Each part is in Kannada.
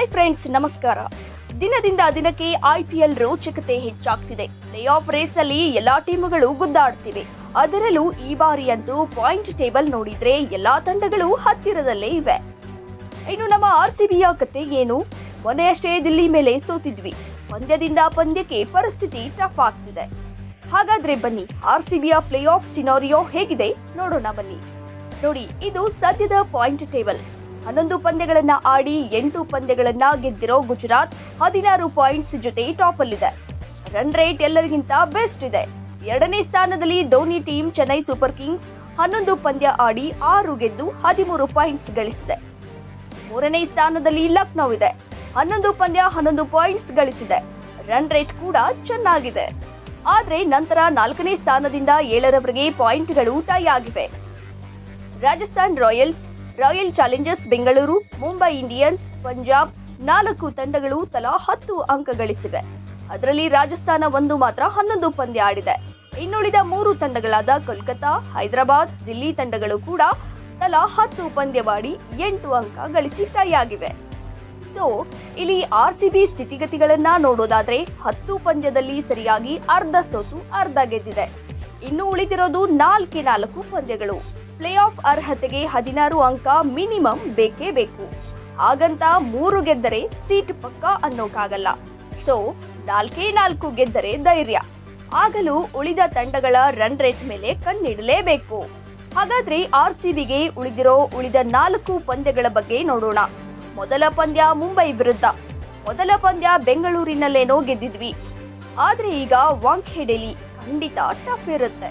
ಹಾಯ್ ಫ್ರೆಂಡ್ಸ್ ನಮಸ್ಕಾರ ದಿನದಿಂದ ದಿನಕ್ಕೆ ಐಪಿಎಲ್ ರೋಚಕತೆ ಹೆಚ್ಚಾಗ್ತಿದೆ ಪ್ಲೇ ಆಫ್ ರೇಸ್ ನಲ್ಲಿ ಎಲ್ಲಾ ಟೀಮ್ಗಳು ಗುದ್ದಾಡ್ತಿವೆ ಅದರಲ್ಲೂ ಈ ಬಾರಿಯಂತೂ ಪಾಯಿಂಟ್ ಟೇಬಲ್ ನೋಡಿದ್ರೆ ಎಲ್ಲಾ ತಂಡಗಳು ಹತ್ತಿರದಲ್ಲೇ ಇವೆ ಇನ್ನು ನಮ್ಮ ಆರ್ ಸಿ ಬಿಯ ಕತೆ ಏನು ಮೊನ್ನೆಯಷ್ಟೇ ದಿಲ್ಲಿ ಮೇಲೆ ಸೋತಿದ್ವಿ ಪಂದ್ಯದಿಂದ ಪಂದ್ಯಕ್ಕೆ ಪರಿಸ್ಥಿತಿ ಟಫ್ ಆಗ್ತಿದೆ ಹಾಗಾದ್ರೆ ಬನ್ನಿ ಆರ್ ಸಿ ಬಿಯ ಪ್ಲೇ ಆಫ್ ಸಿನಾರಿಯೋ ಹೇಗಿದೆ ನೋಡೋಣ ಬನ್ನಿ ನೋಡಿ ಇದು ಸದ್ಯದ ಪಾಯಿಂಟ್ ಟೇಬಲ್ ಹನ್ನೊಂದು ಪಂದ್ಯಗಳನ್ನ ಆಡಿ ಎಂಟು ಪಂದ್ಯಗಳನ್ನ ಗೆದ್ದಿರೋ ಗುಜರಾತ್ ಹದಿನಾರು ಪಾಯಿಂಟ್ಸ್ ಜೊತೆ ಟಾಪ್ ಅಲ್ಲಿದೆ ರನ್ ರೇಟ್ ಎಲ್ಲರಿಗಿಂತ ಬೆಸ್ಟ್ ಇದೆ ಎರಡನೇ ಸ್ಥಾನದಲ್ಲಿ Dhoni team Chennai Super Kings ಹನ್ನೊಂದು ಪಂದ್ಯ ಆಡಿ ಆರು ಗೆದ್ದು ಹದಿಮೂರು ಪಾಯಿಂಟ್ಸ್ ಗಳಿಸಿದೆ ಮೂರನೇ ಸ್ಥಾನದಲ್ಲಿ ಲಕ್ನೋ ಇದೆ ಹನ್ನೊಂದು ಪಂದ್ಯ ಹನ್ನೊಂದು ಪಾಯಿಂಟ್ಸ್ ಗಳಿಸಿದೆ ರನ್ ರೇಟ್ ಕೂಡ ಚೆನ್ನಾಗಿದೆ ಆದ್ರೆ ನಂತರ ನಾಲ್ಕನೇ ಸ್ಥಾನದಿಂದ ಏಳರವರೆಗೆ ಪಾಯಿಂಟ್ಗಳು ಟೈ ಆಗಿವೆ Rajasthan Royals Royal Challengers Bengaluru Mumbai Indians Punjab ನಾಲ್ಕು ತಂಡಗಳು ತಲಾ ಹತ್ತು ಅಂಕ ಗಳಿಸಿವೆ ಅದರಲ್ಲಿ ರಾಜಸ್ಥಾನ ಒಂದು ಮಾತ್ರ ಹನ್ನೊಂದು ಪಂದ್ಯ ಆಡಿದೆ ಇನ್ನುಳಿದ ಮೂರು ತಂಡಗಳಾದ ಕೋಲ್ಕತಾ ಹೈದರಾಬಾದ್ ದಿಲ್ಲಿ ತಂಡಗಳು ಕೂಡ ತಲಾ ಹತ್ತು ಪಂದ್ಯವಾಡಿ ಎಂಟು ಅಂಕ ಗಳಿಸಿ ಟೈ ಆಗಿವೆ ಸೊ ಇಲ್ಲಿ ಆರ್ ಸಿ ಬಿ ಸ್ಥಿತಿಗತಿಗಳನ್ನ ನೋಡೋದಾದ್ರೆ ಹತ್ತು ಪಂದ್ಯದಲ್ಲಿ ಸರಿಯಾಗಿ ಅರ್ಧ ಸೋತು ಅರ್ಧ ಗೆದ್ದಿದೆ ಇನ್ನು ಉಳಿದಿರೋದು ನಾಲ್ಕೇ ನಾಲ್ಕು ಪಂದ್ಯಗಳು ಪ್ಲೇ ಆಫ್ ಅರ್ಹತೆಗೆ ಹದಿನಾರು ಅಂಕ ಮಿನಿಮಮ್ ಬೇಕೇ ಬೇಕು ಹಾಗಂತ ಮೂರು ಗೆದ್ದರೆ ಸೀಟ್ ಪಕ್ಕ ಅನ್ನೋಕ್ಕಾಗಲ್ಲ ಸೊ ನಾಲ್ಕೇ ನಾಲ್ಕು ಗೆದ್ದರೆ ಧೈರ್ಯ ಆಗಲೂ ಉಳಿದ ತಂಡಗಳ ರನ್ ರೇಟ್ ಮೇಲೆ ಕಣ್ಣಿಡಲೇಬೇಕು ಹಾಗಾದ್ರೆ ಆರ್ ಸಿ ಬಿಗೆ ಉಳಿದಿರೋ ಉಳಿದ ನಾಲ್ಕು ಪಂದ್ಯಗಳ ಬಗ್ಗೆ ನೋಡೋಣ ಮೊದಲ ಪಂದ್ಯ ಮುಂಬೈ ವಿರುದ್ಧ ಮೊದಲ ಪಂದ್ಯ ಬೆಂಗಳೂರಿನಲ್ಲೇನೋ ಗೆದ್ದಿದ್ವಿ ಆದ್ರೆ ಈಗ ವಾಂಖೇಡೆಲಿ ಖಂಡಿತ ಟಫ್ ಇರುತ್ತೆ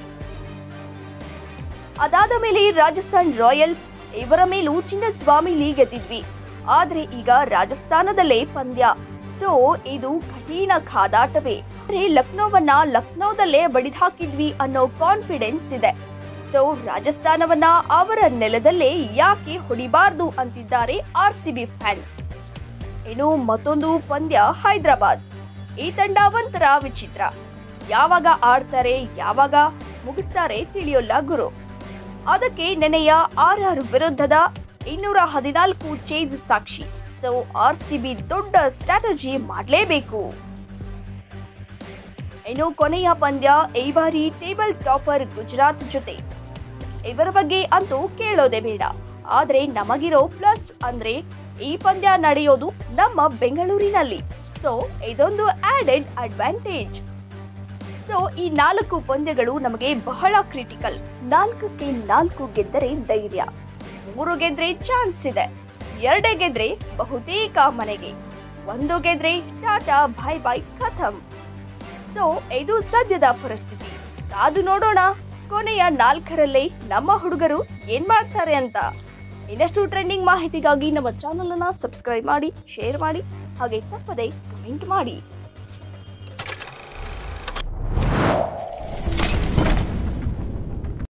ಅದಾದ ಮೇಲೆ ರಾಜಸ್ಥಾನ್ ರಾಯಲ್ಸ್ ಇವರ ಮೇಲೂ ಚಿನ್ನಸ್ವಾಮಿಲಿ ಗೆದ್ದಿದ್ವಿ ಆದ್ರೆ ಈಗ ರಾಜಸ್ಥಾನದಲ್ಲೇ ಪಂದ್ಯ ಸೊ ಇದು ಕಠಿಣ ಕಾದಾಟವೇ ಆದ್ರೆ ಲಕ್ನೋವನ್ನ ಲಕ್ನೋದಲ್ಲೇ ಬಡಿದು ಹಾಕಿದ್ವಿ ಅನ್ನೋ ಕಾನ್ಫಿಡೆನ್ಸ್ ಇದೆ ಸೊ ರಾಜಸ್ಥಾನವನ್ನ ಅವರ ನೆಲದಲ್ಲೇ ಯಾಕೆ ಹೊಡಿಬಾರ್ದು ಅಂತಿದ್ದಾರೆ ಆರ್ ಸಿ ಬಿ ಫ್ಯಾನ್ಸ್ ಇನ್ನು ಮತ್ತೊಂದು ಪಂದ್ಯ ಹೈದರಾಬಾದ್ ಈ ತಂಡ ಒಂಥರ ವಿಚಿತ್ರ ಯಾವಾಗ ಆಡ್ತಾರೆ ಯಾವಾಗ ಮುಗಿಸ್ತಾರೆ ತಿಳಿಯೋಲ್ಲ ಗುರು ಅದಕ್ಕೆ ನೆನೆಯ ಆರ್ ಆರ್ ವಿರುದ್ಧದ ಇನ್ನೂರ ಹದಿನಾಲ್ಕು ಚೇಸ್ ಸಾಕ್ಷಿ ಸೊ ಆರ್ ಸಿ ಬಿ ದೊಡ್ಡ ಸ್ಟ್ರಾಟಜಿ ಮಾಡಲೇಬೇಕು ಇನ್ನು ಕೊನೆಯ ಪಂದ್ಯ ಈ ಬಾರಿ ಟೇಬಲ್ ಟಾಪರ್ ಗುಜರಾತ್ ಜೊತೆ ಇವರ ಬಗ್ಗೆ ಅಂತೂ ಕೇಳೋದೇ ಬೇಡ ಆದ್ರೆ ನಮಗಿರೋ ಪ್ಲಸ್ ಅಂದ್ರೆ ಈ ಪಂದ್ಯ ನಡೆಯೋದು ನಮ್ಮ ಬೆಂಗಳೂರಿನಲ್ಲಿ ಸೊ ಇದೊಂದು ಆಡೆಡ್ ಅಡ್ವಾಂಟೇಜ್ ಸೊ ಈ ನಾಲ್ಕು ಪಂದ್ಯಗಳು ನಮಗೆ ಬಹಳ ಕ್ರಿಟಿಕಲ್ ನಾಲ್ಕಕ್ಕೆ ನಾಲ್ಕು ಗೆದ್ದರೆ ಧೈರ್ಯ ಮೂರು ಗೆದ್ರೆ ಚಾನ್ಸ್ ಇದೆ ಎರಡೇ ಗೆದ್ರೆ ಬಹುತೇಕ ಮನೆಗೆ ಒಂದು ಗೆದ್ರೆ ಟಾಟಾ ಬಾಯ್ ಬಾಯ್ ಖತಮ್ ಸೊ ಇದು ಸದ್ಯದ ಪರಿಸ್ಥಿತಿ ಕಾದು ನೋಡೋಣ ಕೊನೆಯ ನಾಲ್ಕರಲ್ಲೇ ನಮ್ಮ ಹುಡುಗರು ಏನ್ ಮಾಡ್ತಾರೆ ಅಂತ ಇನ್ನಷ್ಟು ಟ್ರೆಂಡಿಂಗ್ ಮಾಹಿತಿಗಾಗಿ ನಮ್ಮ ಚಾನಲ್ ಅನ್ನ ಸಬ್ಸ್ಕ್ರೈಬ್ ಮಾಡಿ ಶೇರ್ ಮಾಡಿ ಹಾಗೆ ತಪ್ಪದೆ ಕಮೆಂಟ್ ಮಾಡಿ